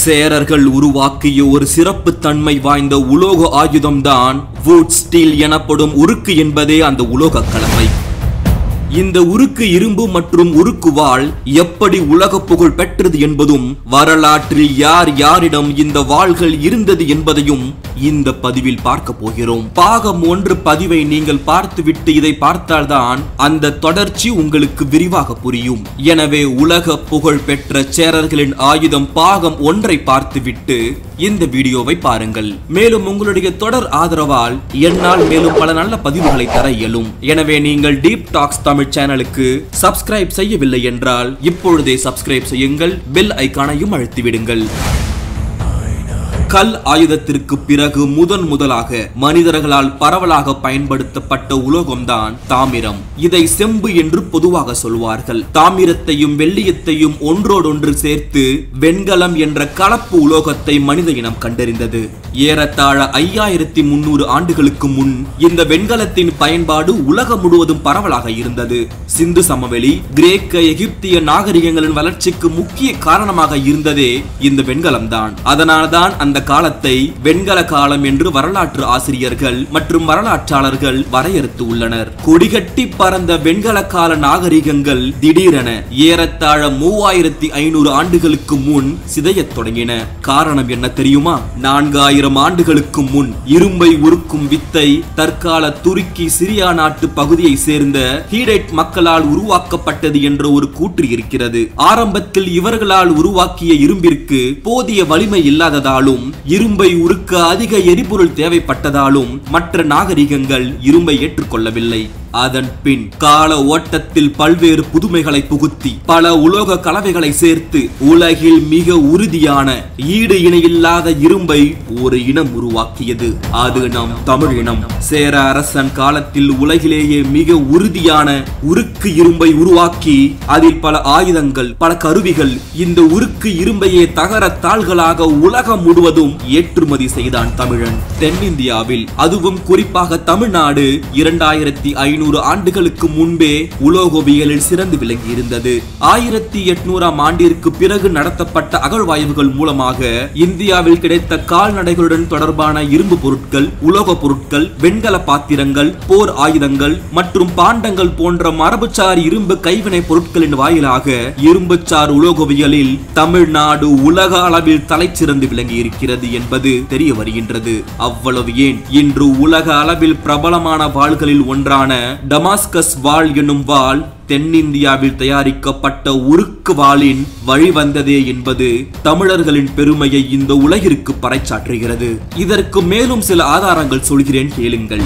சேரர்கள் உருவாக்கிய ஒரு சிறப்பு தன்மை வாய்ந்த உலோக ஆயுதம்தான் வூட் ஸ்டீல் எனப்படும் உருக்கு என்பதே அந்த உலோக கலவை இந்த உருக்கு இரும்பு மற்றும் உருக்கு வாள் எப்படி உலக புகழ் பெற்றது என்பதும் வரலாற்றில் யார் யாரிடம் இந்த வாள்கள் இருந்தது என்பதையும் இந்த பதிவில் பார்க்க போகிறோம் பாகம் ஒன்று பதிவை நீங்கள் பார்த்துவிட்டு இதை பார்த்தால்தான் அந்த தொடர்ச்சி உங்களுக்கு விரிவாக புரியும் எனவே உலக புகழ் பெற்ற சேரர்களின் ஆயுதம் பாகம் ஒன்றை பார்த்துவிட்டு இந்த வீடியோவை பாருங்கள் மேலும் உங்களுடைய தொடர் ஆதரவால் என்னால் மேலும் பல நல்ல பதிவுகளை தர இயலும் எனவே நீங்கள் டீப் டாக்ஸ் தமிழ் சேனலுக்கு சப்ஸ்கிரைப் செய்யவில்லை என்றால் இப்பொழுதே சப்ஸ்கிரைப் செய்யுங்கள் பெல் ஐகானையும் அழுத்திவிடுங்கள் கல் ஆயுதத்திற்கு பிறகு முதன் முதலாக மனிதர்களால் பரவலாக பயன்படுத்தப்பட்ட உலோகம்தான் தாமிரம் இதை செம்பு என்று பொதுவாக சொல்வார்கள் தாமிரத்தையும் வெள்ளியத்தையும் ஒன்றோடொன்று சேர்த்து வெண்கலம் என்ற கலப்பு உலோகத்தை மனித இனம் கண்டறிந்தது ஏறத்தாழ ஐயாயிரத்தி முன்னூறு ஆண்டுகளுக்கு முன் இந்த வெண்கலத்தின் பயன்பாடு உலகம் முழுவதும் பரவலாக இருந்தது சிந்து சமவெளி கிரேக்க எகிப்திய நாகரிகங்களின் வளர்ச்சிக்கு முக்கிய காரணமாக இருந்ததே இந்த வெண்கலம்தான் அதனால்தான் அந்த காலத்தை வெண்கல காலம் என்று வரலாற்று ஆசிரியர்கள் மற்றும் வரலாற்றாளர்கள் வரையறுத்து உள்ளனர் கொடிகட்டி பறந்த வெண்கல கால நாகரிகங்கள் திடீரென ஏறத்தாழ மூவாயிரத்தி ஐநூறு ஆண்டுகளுக்கு முன் சிதையத் தொடங்கின காரணம் என்ன தெரியுமா நான்காயிரம் ஆண்டுகளுக்கு முன் இரும்பை உருக்கும் வித்தை தற்கால துருக்கி சிரியா நாட்டு பகுதியை சேர்ந்த ஹீடைட் மக்களால் உருவாக்கப்பட்டது என்ற ஒரு கூற்று இருக்கிறது ஆரம்பத்தில் இவர்களால் உருவாக்கிய இரும்பிற்கு போதிய வலிமை இல்லாததாலும் இரும்பை உருக்க அதிக எரிபொருள் தேவைப்பட்டதாலும் மற்ற நாகரிகங்கள் இரும்பை ஏற்றுக்கொள்ளவில்லை அதன் பின் கால ஓட்டத்தில் பல்வேறு புதுமைகளை புகுத்தி பல உலோக கலவைகளை சேர்த்து உலகில் மிக உறுதியான ஈடு இணையில்லாத இரும்பை ஒரு இனம் உருவாக்கியது அது நம் தமிழ் இனம் சேர அரசன் காலத்தில் உலகிலேயே மிக உறுதியான உருக்கு இரும்பை உருவாக்கி அதில் பல ஆயுதங்கள் பல கருவிகள் இந்த உருக்கு இரும்பையே தகர தாள்களாக உலகம் முழுவதும் ஏற்றுமதி செய்தான் தமிழன் தென்னிந்தியாவில் அதுவும் குறிப்பாக தமிழ்நாடு இரண்டாயிரத்தி ஐநூறு ஆண்டுகளுக்கு முன்பே உலோகவியலில் சிறந்து விளங்கி இருந்தது ஆயிரத்தி எட்நூறாம் ஆண்டிற்கு பிறகு நடத்தப்பட்ட அகழ்வாய்வுகள் மூலமாக இந்தியாவில் கிடைத்த கால்நடைகளுடன் தொடர்பான இரும்பு பொருட்கள் உலோக பொருட்கள் வெண்கல பாத்திரங்கள் போர் ஆயுதங்கள் மற்றும் பாண்டங்கள் போன்ற மரபுச்சார் இரும்பு கைவினை பொருட்களின் வாயிலாக இரும்புச்சார் உலோகவியலில் தமிழ்நாடு உலக அளவில் தலைச்சிறந்து விளங்கி இருக்கிறது என்பது தெரிய வருகின்றது அவ்வளவு ஏன் இன்று உலக அளவில் பிரபலமான வாள்களில் ஒன்றான டமாஸ்கஸ் வாள் என்னும் வாள் தென்னிந்தியாவில் தயாரிக்கப்பட்ட உருக்கு வாளின் வழிவந்ததே என்பது தமிழர்களின் பெருமையை இந்த உலகிற்கு பறைச்சாற்றுகிறது இதற்கு மேலும் சில ஆதாரங்கள் சொல்கிறேன் கேளுங்கள்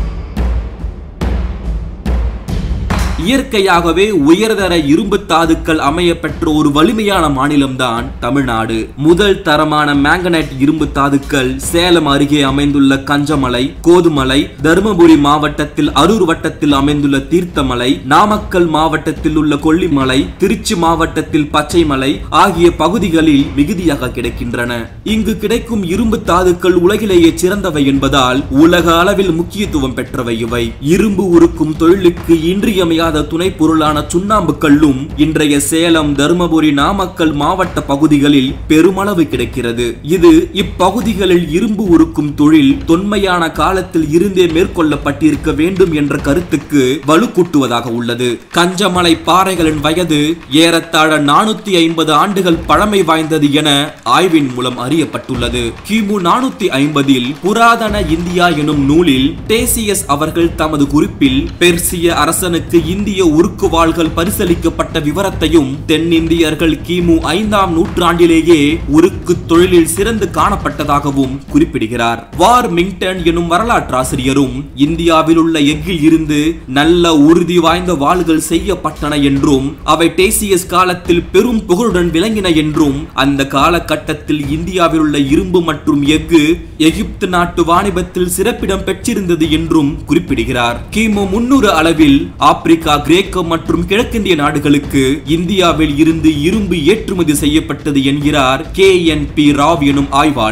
இயற்கையாகவே உயர்தர இரும்பு தாதுக்கள் அமைய பெற்ற ஒரு வலிமையான மாநிலம்தான் தமிழ்நாடு முதல் தரமான மேங்கனைட் இரும்பு தாதுக்கள் சேலம் அருகே அமைந்துள்ள கஞ்சமலை கோதுமலை தருமபுரி மாவட்டத்தில் அரூர் வட்டத்தில் அமைந்துள்ள தீர்த்தமலை நாமக்கல் மாவட்டத்தில் உள்ள கொல்லிமலை திருச்சி மாவட்டத்தில் பச்சைமலை ஆகிய பகுதிகளில் மிகுதியாக கிடைக்கின்றன இங்கு கிடைக்கும் இரும்பு தாதுக்கள் உலகிலேயே சிறந்தவை என்பதால் உலக அளவில் முக்கியத்துவம் பெற்றவை இவை இரும்பு உருக்கும் தொழிலுக்கு இன்றியமையாத துணை பொருளான சுண்ணாம்பு கல்லும் இன்றைய சேலம் தருமபுரி நாமக்கல் மாவட்ட பகுதிகளில் பெருமளவு கிடைக்கிறது இது இப்பகுதிகளில் இரும்பு உருக்கும் தொழில் தொன்மையான காலத்தில் இருந்தே மேற்கொள்ளப்பட்டிருக்க வேண்டும் என்ற கருத்துக்கு வலுக்கூட்டுவதாக உள்ளது கஞ்சமலை பாறைகளின் வயது ஏறத்தாழ நானூத்தி ஐம்பது ஆண்டுகள் பழமை வாய்ந்தது என ஆய்வின் மூலம் அறியப்பட்டுள்ளது கிமு நானூத்தி ஐம்பதில் புராதன இந்தியா எனும் நூலில் டேசியஸ் அவர்கள் தமது குறிப்பில் பெர்சிய அரசனுக்கு இந்திய உருக்கு வாள்கள் பரிசளிக்கப்பட்ட விவரத்தையும் தென்னிந்தியர்கள் கிமு ஐந்தாம் நூற்றாண்டிலேயே உருக்கு தொழிலில் சிறந்து காணப்பட்டதாகவும் குறிப்பிடுகிறார் வார் மிங்டன் எனும் வரலாற்றாசிரியரும் இந்தியாவில் உள்ள எஃகில் இருந்து நல்ல உறுதி வாய்ந்த வாள்கள் செய்யப்பட்டன என்றும் அவை டேசியஸ் காலத்தில் பெரும் புகழுடன் விளங்கின என்றும் அந்த காலகட்டத்தில் இந்தியாவில் உள்ள இரும்பு மற்றும் எஃகு எகிப்து நாட்டு வாணிபத்தில் சிறப்பிடம் பெற்றிருந்தது என்றும் குறிப்பிடுகிறார் கிமு முன்னூறு அளவில் ஆப்பிரிக்கா கிரேக்கம் மற்றும் கிழக்கிந்திய நாடுகளுக்கு இந்தியாவில் இருந்து இரும்பு ஏற்றுமதி செய்யப்பட்டது என்கிறார் கே என் பி ராவ் எனும் ஆய்வாளர்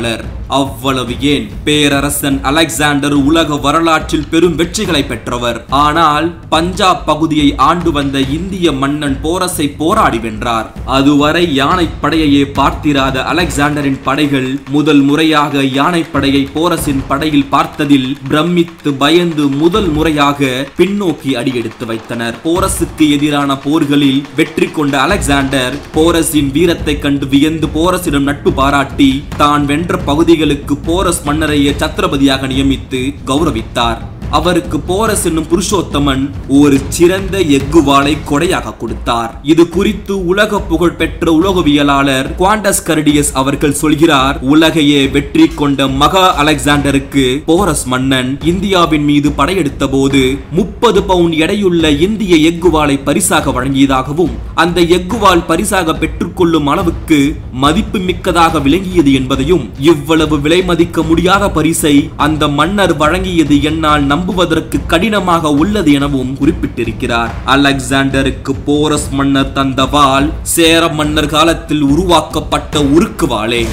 அவ்வளவு ஏன் பேரரசன் அலெக்சாண்டர் உலக வரலாற்றில் பெரும் வெற்றிகளை பெற்றவர் ஆனால் பஞ்சாப் பகுதியை ஆண்டு வந்த இந்திய மன்னன் போரஸை போராடி வென்றார் அதுவரை யானை படையையே பார்த்திராத அலெக்சாண்டரின் படைகள் முதல் முறையாக யானைப்படையை போரஸின் படையில் பார்த்ததில் பிரமித்து பயந்து முதல் முறையாக பின்னோக்கி அடியெடுத்து வைத்தனர் போரஸுக்கு எதிரான போர்களில் வெற்றி கொண்ட அலெக்சாண்டர் போரஸின் வீரத்தை கண்டு வியந்து போரஸிடம் நட்பு பாராட்டி தான் வென்ற பகுதிகளுக்கு போரஸ் மன்னரையே சத்திரபதியாக நியமித்து கௌரவித்தார் அவருக்கு போரஸ் என்னும் புருஷோத்தமன் ஒரு சிறந்த எஃகு வாளை கொடையாக கொடுத்தார் இது குறித்து உலக புகழ் பெற்ற உலகவியலாளர் குவாண்டஸ் கர்டியஸ் அவர்கள் சொல்கிறார் உலகையே வெற்றி கொண்ட மகா அலெக்சாண்டருக்கு போரஸ் மன்னன் இந்தியாவின் மீது படையெடுத்த போது முப்பது பவுண்ட் எடையுள்ள இந்திய எஃகு வாளை பரிசாக வழங்கியதாகவும் அந்த எஃகு வாள் பரிசாக பெற்றுக்கொள்ளும் அளவுக்கு மதிப்பு மிக்கதாக விளங்கியது என்பதையும் இவ்வளவு விலை மதிக்க முடியாத பரிசை அந்த மன்னர் வழங்கியது என்னால் நம்புவதற்கு கடினமாக உள்ளது எனவும் குறிப்பிட்டிருக்கிறார் அலெக்சாண்டருக்கு போரஸ் மன்னர் தந்த வாள் சேர மன்னர் காலத்தில் உருவாக்கப்பட்ட உருக்கு வாளே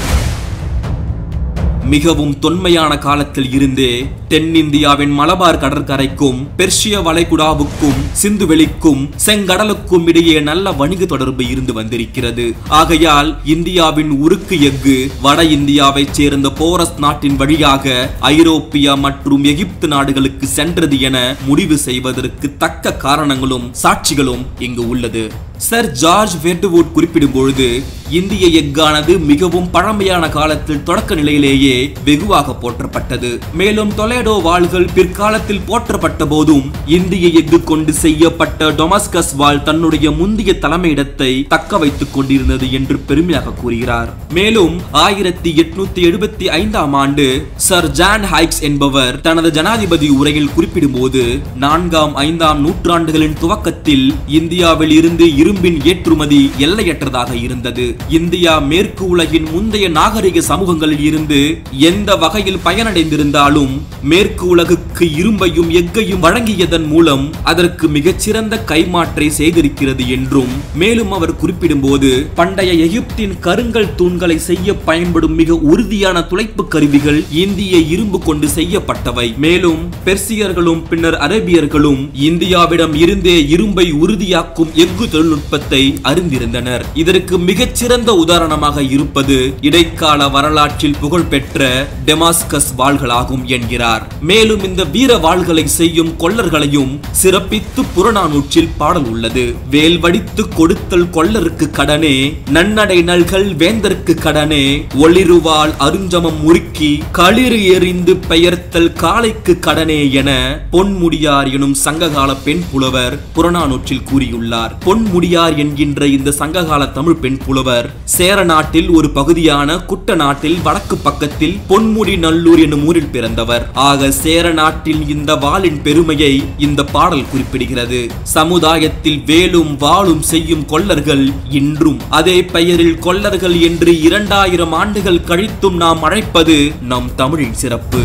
மிகவும் தொன்மையான காலத்தில் இருந்தே தென்னிந்தியாவின் மலபார் கடற்கரைக்கும் பெர்ஷிய வளைகுடாவுக்கும் சிந்துவெளிக்கும் செங்கடலுக்கும் இடையே நல்ல வணிக தொடர்பு இருந்து வந்திருக்கிறது ஆகையால் இந்தியாவின் உருக்கு எஃகு வட இந்தியாவைச் சேர்ந்த போரஸ் நாட்டின் வழியாக ஐரோப்பியா மற்றும் எகிப்து நாடுகளுக்கு சென்றது என முடிவு செய்வதற்கு தக்க காரணங்களும் சாட்சிகளும் இங்கு உள்ளது சர் ஜார்ஜ் வெர்டுவுட் குறிப்பிடும் பொழுது இந்திய எஃகானது மிகவும் பழமையான காலத்தில் தொடக்க நிலையிலேயே வெகுவாக போற்றப்பட்டது மேலும் டொலேடோ வாள்கள் பிற்காலத்தில் போற்றப்பட்ட போதும் இந்திய எஃகு கொண்டு செய்யப்பட்ட டொமஸ்கஸ் வாள் தன்னுடைய முந்தைய தலைமையிடத்தை தக்க வைத்துக் கொண்டிருந்தது என்று பெருமையாக கூறுகிறார் மேலும் ஆயிரத்தி எட்நூத்தி எழுபத்தி ஐந்தாம் ஆண்டு சர் ஜான் ஹைக்ஸ் என்பவர் தனது ஜனாதிபதி உரையில் குறிப்பிடும்போது நான்காம் ஐந்தாம் நூற்றாண்டுகளின் துவக்கத்தில் இந்தியாவில் இருந்து இரும்பின் ஏற்றுமதி எல்லையற்றதாக இருந்தது இந்தியா மேற்கு உலகின் முந்தைய நாகரிக சமூகங்களில் இருந்து எந்த வகையில் பயனடைந்திருந்தாலும் மேற்கு உலகுக்கு இரும்பையும் எஃகையும் வழங்கியதன் மூலம் அதற்கு மிகச்சிறந்த கைமாற்றை செய்திருக்கிறது என்றும் மேலும் அவர் குறிப்பிடும்போது பண்டைய எகிப்தின் கருங்கல் தூண்களை செய்ய பயன்படும் மிக உறுதியான துளைப்பு கருவிகள் இந்திய இரும்பு கொண்டு செய்யப்பட்டவை மேலும் பெர்சியர்களும் பின்னர் அரேபியர்களும் இந்தியாவிடம் இருந்தே இரும்பை உறுதியாக்கும் எஃகு தொழில்நுட்பத்தை அறிந்திருந்தனர் இதற்கு மிகச்சிறந்த உதாரணமாக இருப்பது இடைக்கால வரலாற்றில் புகழ்பெற்ற டெமாஸ்கஸ் வாள்களாகும் என்கிறார் மேலும் இந்த வீர வாள்களை செய்யும் கொள்ளர்களையும் சிறப்பித்து புறநானூற்றில் பாடல் உள்ளது வேல் வடித்து கொடுத்தல் கொள்ளருக்கு கடனே நன்னடை நல்கள் வேந்தற்கு கடனே ஒளிருவாள் அருஞ்சமம் முறுக்கி களிறு எறிந்து பெயர்த்தல் காளைக்கு கடனே என பொன்முடியார் எனும் சங்ககால பெண் புலவர் புறநானூற்றில் கூறியுள்ளார் பொன்முடியார் என்கின்ற இந்த சங்ககால தமிழ் பெண் புலவர் சேர நாட்டில் ஒரு பகுதியான குட்ட நாட்டில் வடக்கு பக்கத்தில் பொன்முடி நல்லூர் என்னும் ஊரில் பிறந்தவர் ஆக சேர நாட்டில் இந்த வாளின் பெருமையை இந்த பாடல் குறிப்பிடுகிறது சமுதாயத்தில் வேலும் வாளும் செய்யும் கொள்ளர்கள் இன்றும் அதே பெயரில் கொள்ளர்கள் என்று இரண்டாயிரம் ஆண்டுகள் கழித்தும் நாம் அழைப்பது நம் தமிழின் சிறப்பு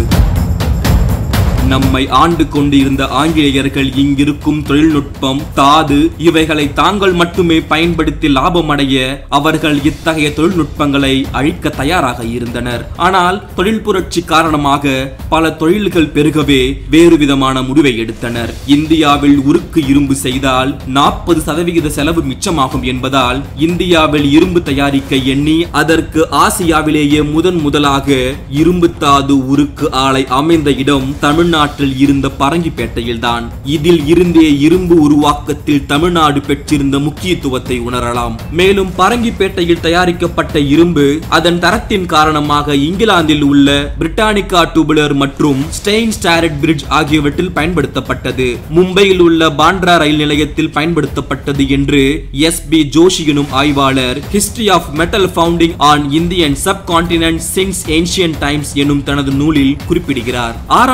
நம்மை ஆண்டு கொண்டிருந்த ஆங்கிலேயர்கள் இங்கிருக்கும் தொழில்நுட்பம் தாது இவைகளை தாங்கள் மட்டுமே பயன்படுத்தி லாபம் அடைய அவர்கள் இத்தகைய தொழில்நுட்பங்களை அழிக்க தயாராக இருந்தனர் ஆனால் தொழில் புரட்சி காரணமாக பல தொழில்கள் பெருகவே வேறு விதமான முடிவை எடுத்தனர் இந்தியாவில் உருக்கு இரும்பு செய்தால் நாற்பது சதவிகித செலவு மிச்சமாகும் என்பதால் இந்தியாவில் இரும்பு தயாரிக்க எண்ணி அதற்கு ஆசியாவிலேயே முதன் முதலாக இரும்பு தாது உருக்கு ஆலை அமைந்த இடம் தமிழ்நாட்டில் இருந்த பரங்கிப்பேட்டையில்தான் இதில் இருந்தே இரும்பு உருவாக்கத்தில் தமிழ்நாடு பெற்றிருந்த முக்கியத்துவத்தை உணரலாம் மேலும் பரங்கிப்பேட்டையில் தயாரிக்கப்பட்ட இரும்பு அதன் தரத்தின் காரணமாக இங்கிலாந்தில் உள்ள பிரிட்டானிகா டூபுலர் மற்றும் ஸ்டெயின் ஸ்டாரட் பிரிட்ஜ் ஆகியவற்றில் பயன்படுத்தப்பட்டது மும்பையில் உள்ள பாண்ட்ரா ரயில் நிலையத்தில் பயன்படுத்தப்பட்டது என்று எஸ் பி ஜோஷி எனும் ஆய்வாளர் history of metal founding on Indian subcontinent since ancient times எனும் தனது நூலில் குறிப்பிடுகிறார் ஆரம்பத்தில்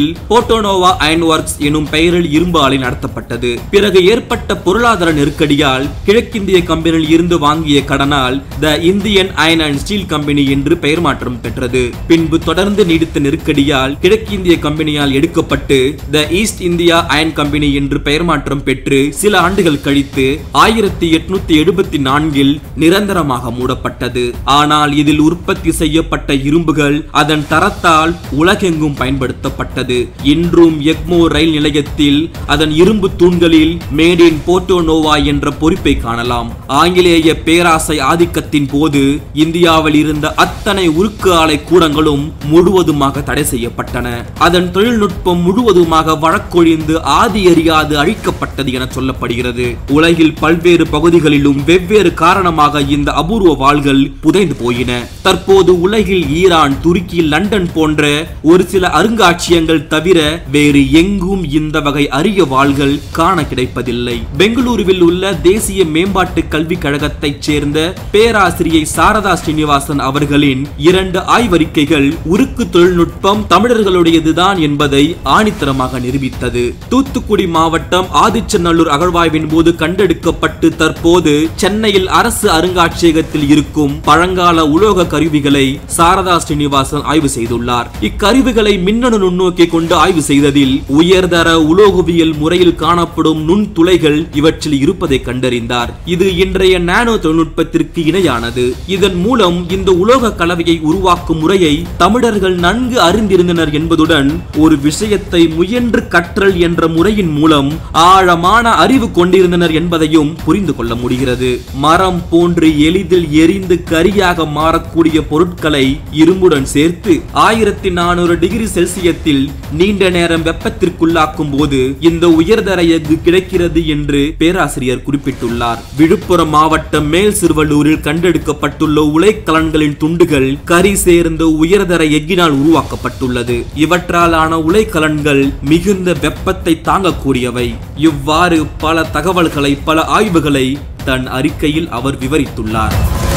போட்டோனோவா அயன் ஒர்க்ஸ் எனும் பெயரில் இரும்பு ஆலை நடத்தப்பட்டது பிறகு ஏற்பட்ட பொருளாதார நெருக்கடியால் கிழக்கிந்திய கம்பெனியில் இருந்து வாங்கிய கடனால் the Indian iron and steel company என்று பெயர் மாற்றம் பெற்றது பின்பு தொடர்ந்து நீடித்த நெருக்கடியால் கிழக்கிந்திய கம்பெனியால் எடுக்கப்பட்டு the East India iron company என்று பெயர் மாற்றம் பெற்று சில ஆண்டுகள் கழித்து ஆயிரத்தி எட்நூத்தி எழுபத்தி நான்கில் நிரந்தரமாக மூடப்பட்டது ஆனால் இதில் உற்பத்தி செய்யப்பட்ட இரும்புகள் அதன் தரத்தால் உலகெங்கும் பயன்படுத்தப்பட்டது இன்றும் எக்மோ ரயில் நிலையத்தில் அதன் இரும்பு தூண்களில் மேட் இன் போர்ட்டோ நோவா என்ற பொறிப்பை காணலாம் ஆங்கிலேய பேராசை ஆதிக்கத்தின் போது இந்தியாவில் இருந்த அத்தனை உருக்கு ஆலை கூடங்களும் முழுவதுமாக தடை செய்யப்பட்டன அதன் தொழில்நுட்பம் முழுவதுமாக வழக்கொழிந்து ஆதி அறியாது அழிக்கப்பட்டது என சொல்லப்படுகிறது உலகில் பல்வேறு பகுதிகளிலும் வெவ்வேறு காரணமாக இந்த அபூர்வ வாள்கள் புதைந்து போயின தற்போது உலகில் ஈரான் துருக்கி லண்டன் போன்ற ஒரு சில அருங்காட்சியகங்கள் தவிர வேறு எங்கும் இந்த வகை அரிய வாள்கள் காண கிடைப்பதில்லை பெங்களூருவில் உள்ள தேசிய மேம்பாட்டு கல்விக் கழகத்தைச் சேர்ந்த பேராசிரியை சாரதா ஸ்ரீனிவாசன் அவர்களின் இரண்டு ஆய்வறிக்கைகள் உருக்கு தொழில்நுட்பம் தமிழர்களுடையதுதான் என்பதை ஆணித்தரமாக நிரூபித்தது தூத்துக்குடி மாவட்டம் ஆதிச்சநல்லூர் அகழ்வாய்வின் போது கண்டெடுக்கப்பட்டு தற்போது சென்னையில் அரசு அருங்காட்சியகத்தில் இருக்கும் பழங்கால உலோக கருவிகளை சாரதா ஸ்ரீனிவாசன் ஆய்வு செய்துள்ளார் இக்கருவிகளை மின்னணு நுண்ணோக்கி கொண்டு ஆய்வு செய்ததில் உயர்தர உலோகவியல் முறையில் காணப்படும் நுண்துளைகள் இவற்றில் இருப்பதை கண்டறிந்தார் இது இன்றைய நானோ தொழில்நுட்பத்திற்கு இணையானது இதன் மூலம் இந்த உலோக கலவையை உருவாக்கும் முறையை தமிழர்கள் நன்கு அறிந்திருந்தனர் என்பதுடன் ஒரு விஷயத்தை முயன்று கற்றல் என்ற முறையின் மூலம் ஆழமான அறிவு கொண்டிருந்தனர் என்பதையும் புரிந்து கொள்ள முடிகிறது மரம் போன்று எளிதில் எரிந்து கரியாக மாறக்கூடிய பொருட்களை இரும்புடன் சேர்த்து ஆயிரத்தி நானூறு டிகிரி செல்சியத்தில் நீண்ட நேரம் வெப்பத்திற்குள்ளாக்கும் போது இந்த உயர்தர எஃகு கிடைக்கிறது என்று பேராசிரியர் குறிப்பிட்டுள்ளார் விழுப்புரம் மாவட்டம் மேல் சிறுவள்ளூரில் கண்டெடுக்கப்பட்டுள்ள உலைக்கலன்களின் துண்டுகள் கரி சேர்ந்த உயர்தர எஃகினால் உருவாக்கப்பட்டுள்ளது இவற்றால் ஆன உலைக்கலன்கள் மிகுந்த வெப்பத்தை தாங்கக்கூடியவை இவ்வாறு பல தகவல்களை பல ஆய்வுகளை தன் அறிக்கையில் அவர் விவரித்துள்ளார்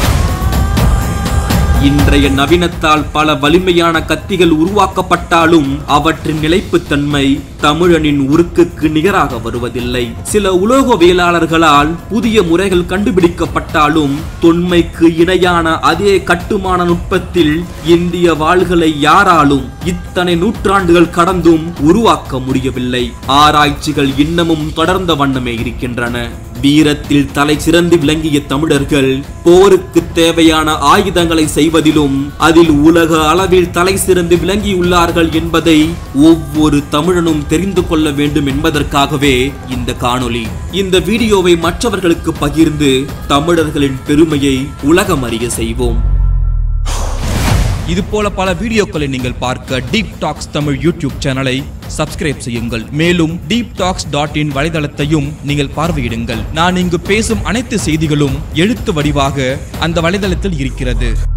இன்றைய நவீனத்தால் பல வலிமையான கத்திகள் உருவாக்கப்பட்டாலும் அவற்றின் நிலைப்புத்தன்மை தமிழனின் உருக்குக்கு நிகராக வருவதில்லை சில உலோகவியலாளர்களால் புதிய முறைகள் கண்டுபிடிக்கப்பட்டாலும் தொன்மைக்கு இணையான அதே கட்டுமான நுட்பத்தில் இந்திய வாள்களை யாராலும் இத்தனை நூற்றாண்டுகள் கடந்தும் உருவாக்க முடியவில்லை ஆராய்ச்சிகள் இன்னமும் தொடர்ந்த வண்ணமே இருக்கின்றன வீரத்தில் தலை சிறந்து விளங்கிய தமிழர்கள் போருக்கு தேவையான ஆயுதங்களை செய்வதிலும் அதில் உலக அளவில் தலை சிறந்து விளங்கியுள்ளார்கள் என்பதை ஒவ்வொரு தமிழனும் தெரிந்து கொள்ள வேண்டும் என்பதற்காகவே இந்த காணொளி இந்த வீடியோவை மற்றவர்களுக்கு பகிர்ந்து தமிழர்களின் பெருமையை உலகம் அறிய செய்வோம் இது போல பல வீடியோக்களை நீங்கள் பார்க்க டீப் டாக்ஸ் தமிழ் யூடியூப் சேனலை சப்ஸ்கிரைப் செய்யுங்கள் மேலும் டீப் டாக்ஸ் டாட் இன் வலைதளத்தையும் நீங்கள் பார்வையிடுங்கள் நான் இங்கு பேசும் அனைத்து செய்திகளும் எழுத்து வடிவாக அந்த வலைதளத்தில் இருக்கிறது